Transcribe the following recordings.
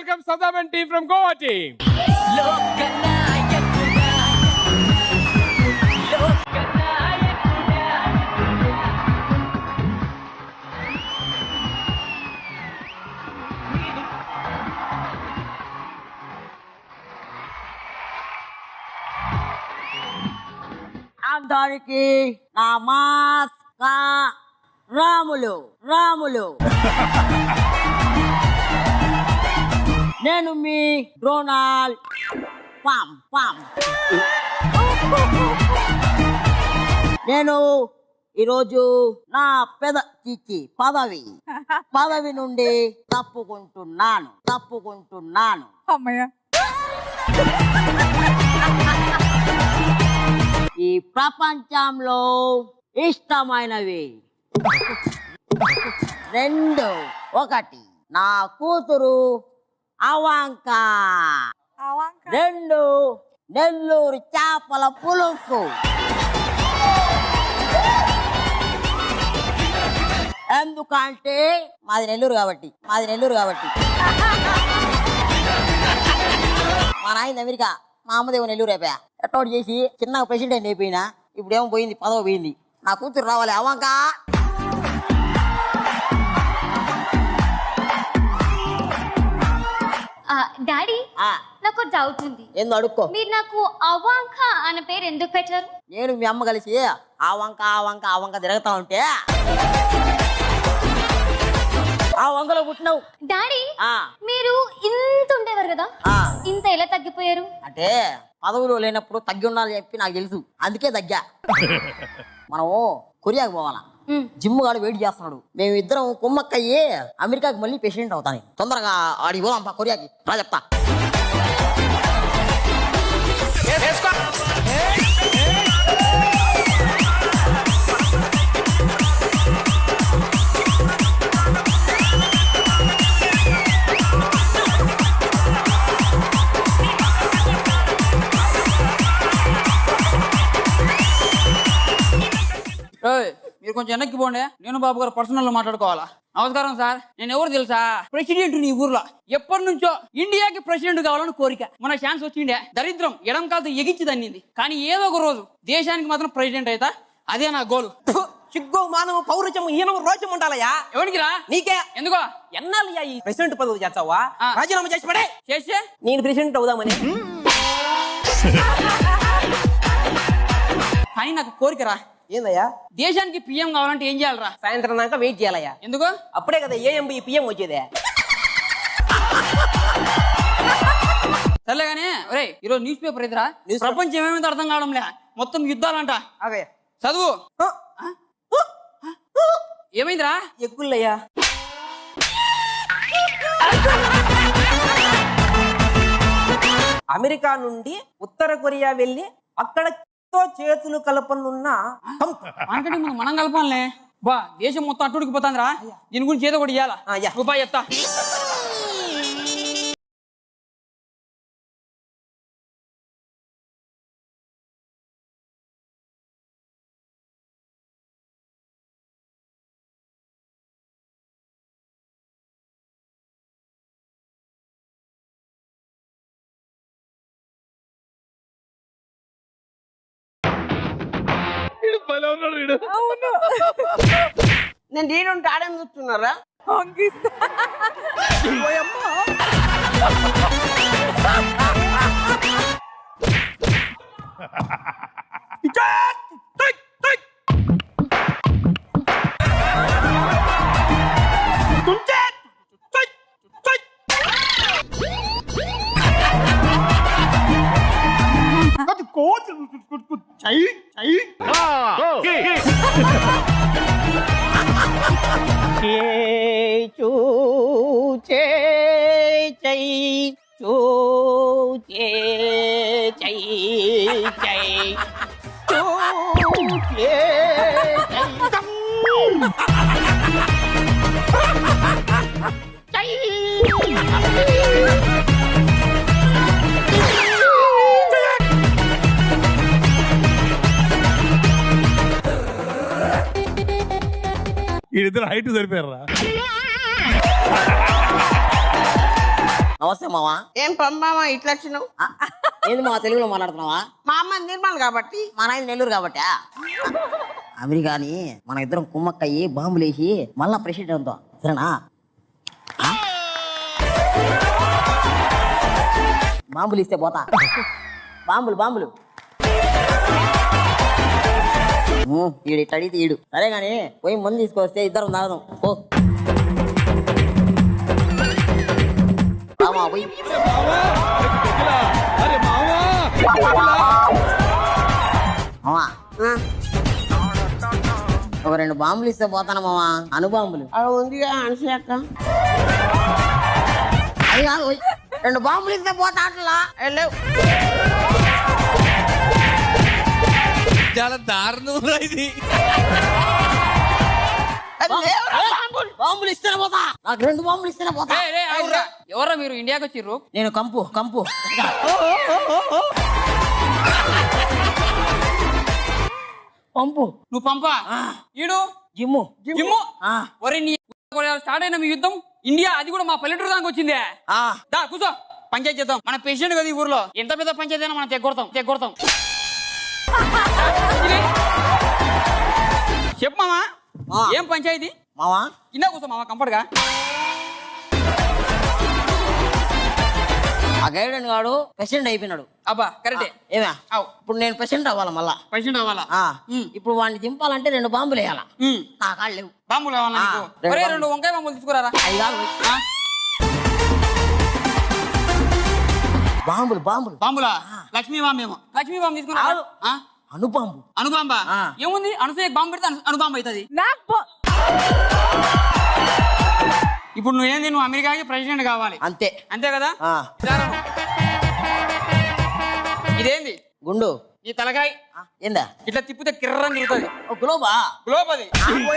welcome Sadam and team from Goa team. అందరికి రాములు రాములు నేను మీ Donald palm palm నేను ఈరోజు నా పెద చిచ్చి పదవి పదవి నుండి తప్పుకుంటున్నాను తప్పుకుంటున్నాను అమ్మయ్య ఈ ప్రపంచంలో ఇష్టమైనవి రెండు ఒకటి నా కూతురు అవాంక అవాంక రెండు నెల్లూరు చేపల పులుసు ఎందుకంటే మాది నెల్లూరు కాబట్టి మాది నెల్లూరు కాబట్టి మా నాయన అమెరికా మా అమ్మదేమో నెల్లూరు అయిపోయా ఎట్టోటి చేసి చిన్నగా ప్రెసిడెంట్ అయిపోయినా ఇప్పుడేమో పోయింది పదవి పోయింది నా కూతురు రావాలి అవాంకా డాడీ ఆ, నాకు డౌట్ ఉంది ఏందో అడుక్కో మీరు నాకు అవాంక అన్న పేరు ఎందుకు పెట్టారు నేను మీ అమ్మ కలిసి ఆ వంక ఆ వంక ఆ వంక తిరుగుతా ఉంటే ఆ వంకలో పుట్టినావు డాడీ ఆ, మీరు ఇంత ఉండేవారు కదా ఆ. ఇంత ఎలా తగ్గిపోయారు అంటే పదవులు లేనప్పుడు తగ్గి ఉండాలని చెప్పి నాకు తెలుసు అందుకే తగ్గా మనము కొరియాకి పోవాలా మ్. జిమ్ గాడు వెయిట్ చేస్తున్నాడు మేము ఇద్దరం కుమ్మక్కయ్యి అమెరికాకి మళ్ళీ ప్రెసిడెంట్ అవుతాను తొందరగా ఆడికి పోదాం పా కొరియాకి రా చెప్తా ఏయ్, మీరు కొంచెం వెనక్కి పోండి నేను బాబు గారు పర్సనల్ మాట్లాడుకోవాలా నమస్కారం సార్ నేను ఎవరు తెలుసా ప్రెసిడెంట్ నీ ఊర్లో ఎప్పటి నుంచో ఇండియాకి ప్రెసిడెంట్ కావాలని కోరిక మన ఛాన్స్ వచ్చిండే దరిద్రం ఎడం కాలతో ఎగిచ్చి దన్నింది కానీ ఏదో ఒక రోజు దేశానికి మాత్రం ప్రెసిడెంట్ అవుతా అదే నా గోలు ఫు, సిగ్గు మానవ పౌరుషం ఈనము రోచం ఉండాలయ్యా ఎవరికి రా నీకే ఎందుకో ఎన్నాళ్ళయ్యా ఈ ప్రెసిడెంట్ పదవి చేస్తావా ఆ. రాజీనామా చేసి పడే చేస్తే నేను ప్రెసిడెంట్ అవుదామని కానీ నాకు కోరిక రా ఏందయ్యా దేశానికి పిఎం కావాలంటే ఏం చేయాలరా సాయంత్రం దాకా వెయిట్ చేయాలయ్యా ఎందుకు అప్పుడే కదా ఏఎంబి పిఎం వచ్చేదే సర్లే కానీ ఒరే ఈరోజు న్యూస్ పేపర్ ఎదురా News paper. ప్రపంచం ఏమైందో అర్థం కావడంలే మొత్తం యుద్ధాలంట అవే చదువు ఏమైందిరా ఎక్కుల్లయ్యా అమెరికా నుండి ఉత్తర కొరియా వెళ్ళి అక్కడ తో చేతులు కలపనున్న కంప్. మనకంటే ముందు మనం కలపాలే బా దేశం మొత్తం అట్టుడికి పోతాందిరా దీని గురించి ఏదో ఒకటి ఇయ్యాలా ఆ, యా. నువ్వు బా చెప్తా అవును నేను నేను ఆడని చూస్తున్నారా వంగిస్తా వీళ్ళిద్దరు హైట్ సరిపోయారా నమస్తే మావా ఏం పంపామా ఇట్లా వచ్చినావు ఆ, ఏంది మా తెలుగులో మాట్లాడుతున్నావా మా అమ్మ నిర్మల్ కాబట్టి మా నాయన నెల్లూరు కాబట్టి అమెరికాని మన ఇద్దరం కుమ్మక్కయ్యి బాంబులు వేసి మళ్ళా ప్రెసిడెంట్ అవుతాం సరేనా ఆ? బాంబులు ఇస్తే పోతా బాంబులు బాంబులు ఊ, ఈడు ఇట్లా అడిగితే ఈడు సరే గాని పోయి మందు తీసుకొస్తే ఇద్దరం తాగదాం ఓ రామా, పోయి మామా ఆ, ఒక రెండు బాంబులు ఇస్తే పోతాను మామా అణుబాంబులు ఆడ ఉందిగా అనసూయక్క అది కాదు ఓయ్. రెండు బాంబులు ఇస్తే పోతా అట్లా వెళ్ళవు చాలా దారుణం ఇది బాంబులు ఇస్తేనే పోతా నాకు రెండు బాంబులు ఇస్తేనే పోతా ఏయ్, ఏయ్, ఆగురా. ఎవర్రా మీరు ఇండియాకి వచ్చిర్రు నేను కంపు కంపు పంపు నువ్వు పంపా ఈడు జిమ్ము జిమ్ము ఆ. ఒరే నీ స్టార్ట్ అయిన మీ యుద్ధం ఇండియా అది కూడా మా పల్లెటూరు దాకా వచ్చిందే ఆ, దా కూర్చో పంచాయతీ చేద్దాం మన ప్రెసిడెంట్ కదా ఈ ఊర్లో ఎంత పెద్ద పంచాయతీ అయినా మనం తెగొడతాం తెగొడతాం చెప్పు మామా ఆ. ఏం పంచాయతీ మావా కింద కూర్చో మామా కంఫర్ట్ గా ఆ గైడెన్ గాడు ప్రెసిడెంట్ అయిపోయినాడు అబ్బా కరెక్టే ఏమే అవు ఇప్పుడు నేను ప్రెసిడెంట్ అవ్వాలా మళ్ళా ప్రెసిడెంట్ అవ్వాలా ఆ, ఉమ్. ఇప్పుడు వాడిని దింపాలంటే రెండు బాంబులు వేయాలా ఉమ్. నా కాళ్ళు లేవు బాంబులు కావాలా ఆ, నీకు రెండు ఒరే బాంబులు. రెండు వంకాయ బాంబులు తీసుకురారా అది కాదు ఓయ్. ఆ? బాంబులు బాంబులు బాంబులా లక్ష్మీ బాంబు ఏమో లక్ష్మీ బాంబు తీసుకురా కాదు. ఆ? అణుబాంబు అణుబాంబ ఆ. ఏముంది అనసూయ బాంబు పెడితే అను- అణుబాంబ అవుతుంది నాకు బో- ఇప్పుడు నువ్వేంది నువ్వు అమెరికాకి ప్రెసిడెంట్ కావాలి అంతే అంతే కదా ఆ, సరే. ఇదేంది గుండు ఈ తలకాయ ఆ, ఏందా ఇట్లా తిప్పితే కిర్రని తిరుగుతుంది ఓ గ్లోబా గ్లోబ్ అది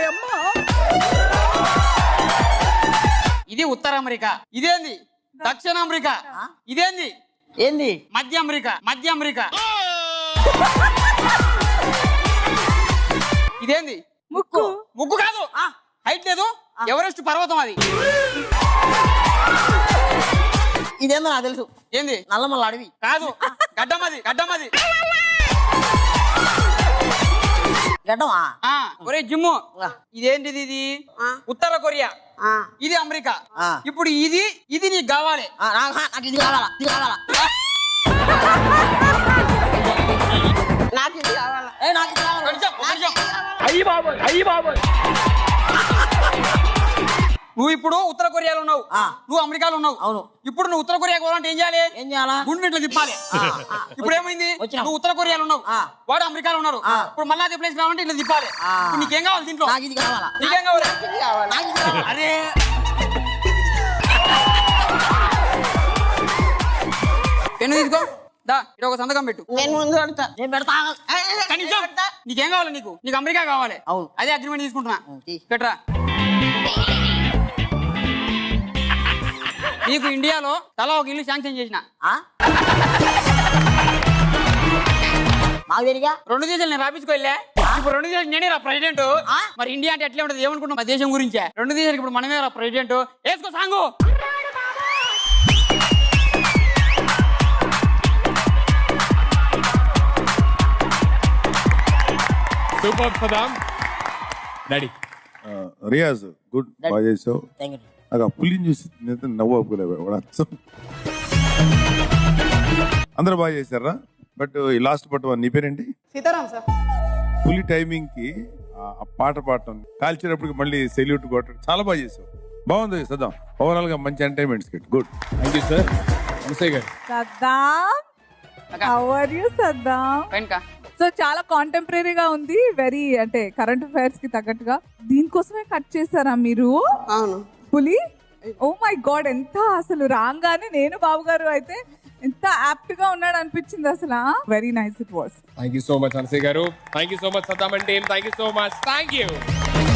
ఇది ఉత్తర అమెరికా ఇదేంది దక్షిణ అమెరికా ఇదేంది ఏంది మధ్య అమెరికా మధ్య అమెరికా ఇదేంది ముక్కు ముగ్గు కాదు హైట్ లేదు ఎవరెస్ట్ పర్వతం అది ఇదేందో నాకు తెలుసు ఏంది నల్లమల్ల అడవి కాదు గడ్డం అది గడ్డం అది గడ్డమా ఆ, ఒరే జిమ్ము ఆ. ఇదేంటిది ఇది ఉత్తర కొరియా ఆ, ఇది అమెరికా ఆ. ఇప్పుడు ఇది ఇది నీకు కావాలి ఆ, నాకు నాకు ఇది కావాలా ఇది కావాలా నాకు ఇది కావాలా ఏ, నాకు ఇది కావాలా ఒక నిమిషం, ఒక నిమిషం. నువ్వు ఇప్పుడు ఉత్తర కొరియాలో ఉన్నావు ఆ. నువ్వు అమెరికాలో ఉన్నావు అవును. ఇప్పుడు నువ్వు ఉత్తర కొరియా పోవాలంటే ఏం చేయాలి ఏం చేయాలా గుండె ఇట్లా తిప్పాలి ఇప్పుడు ఏమైంది వచ్చినాం. నువ్వు ఉత్తర కొరియాలో ఉన్నావు ఆ. వాడు అమెరికాలో ఉన్నారు ఆ. ఇప్పుడు మళ్ళా అదే ప్లేస్ కావాలంటే ఇట్లా తిప్పాలి ఆ. ఇప్పుడు నీకేం కావాలి దీంట్లో నాకు ఇది కావాలా నీకేం కావాలి ఇది కావాలా నాకు ఇది కావాలా అరే పెన్ను తీసుకో దా ఇక్కడ ఒక సంతకం పెట్టు నేను ముందు పెడతా నేను పెడతా కనీసం నీకేం కావాలి నీకు నీకు అమెరికా కావాలి అవును. అదే అగ్రిమెంట్ తీసుకుంటున్నా ఉం, తీ. పెట్టరా నీకు ఇండియాలో తలా ఒక ఇల్లు శాంక్షన్ చేసిన ఆ? నాకు తెలియగా రెండు దేశాలు నేను రాపించుకోలే ఇప్పుడు రెండు దేశాలు నేనే రా ప్రెసిడెంట్ ఆ? మరి ఇండియా అంటే ఎట్లా ఉంటుంది ఏమనుకుంటున్నా మా దేశం గురించే రెండు దేశాలకు ఇప్పుడు మనమే రా ప్రెసిడెంట్ వేసుకో సాంగు సూపర్ సదాం డాడీ ఆ, రియాజ్ గుడ్ బాగా చేసావు థ్యాంక్ యూ నాకు ఆ పులిని చూసి నేను నవ్వు ఆపుకోలేవు వాడు అచ్చం. అందరూ బాగా చేశారా బట్ ఈ లాస్ట్ పట్టు నీ పేరేంటి సీతారాం సార్ పులి టైమింగ్ కి ఆ ఆ పాట పాడటం కాల్చేటప్పటికి మళ్ళీ సెల్యూట్ కొట్టడం చాలా బాగా చేసావు బాగుంది సదాం ఓవరాల్ గా మంచి entertainment skit good thank you sir నమస్తే గారు సద్దాం అక్క. హౌ ఆర్ యూ సద్దాం వెనక సో చాలా కాంటెంపరీగా ఉంది వెరీ అంటే కరెంట్ అఫైర్స్ కి తగ్గట్టుగా దీనికోసమే కట్ చేశారా మీరు అవును పులి ఓ మై గాడ్ ఎంత అసలు రాగానే నేను బాబు గారు అయితే ఎంత యాప్ట్ గా ఉన్నాడు అనిపించింది అసలు very nice it was thank you so much Anasuya గారు thank you so much Saddam and team thank you so much thank you